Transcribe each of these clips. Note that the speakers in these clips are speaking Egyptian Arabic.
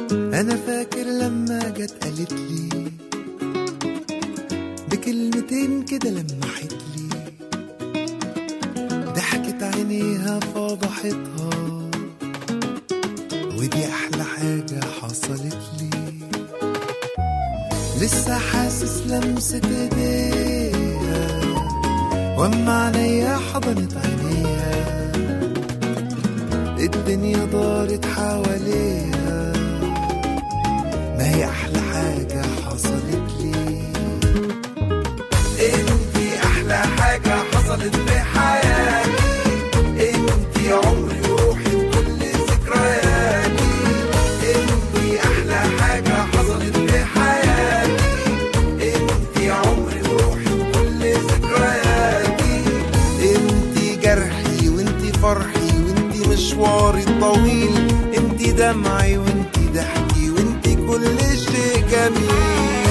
أنا فاكر لما جت قالت لي بكلمتين كده لمحت لي ضحكت عينيها فضحتها ودي أحلى حاجة حصلت لي لسه حاسس لمسة ايديها واما عينيا حضنت عينيها الدنيا دارت حواليها ما هي احلى حاجة حصلت لي انتي احلى حاجة حصلت في حياتي انتي عمري وروحي وكل ذكرياتي انتي احلى حاجة حصلت في حياتي انتي عمري وروحي وكل ذكرياتي انتي جرحي وانتي فرحي وانتي مشواري الطويل انتي دمعي وانتي ضحكي وانتي كل شيء جميل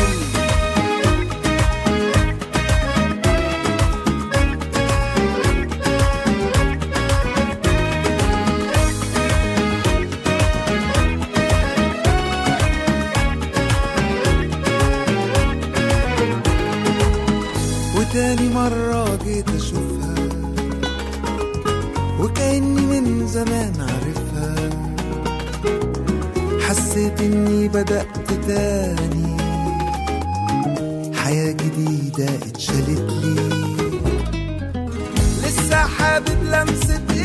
وتاني مرة جيت أشوفها وكأني من زمان عارفها حسيت إني بدأت تاني حياة جديدة اتشالت لي لسه حابب لمسة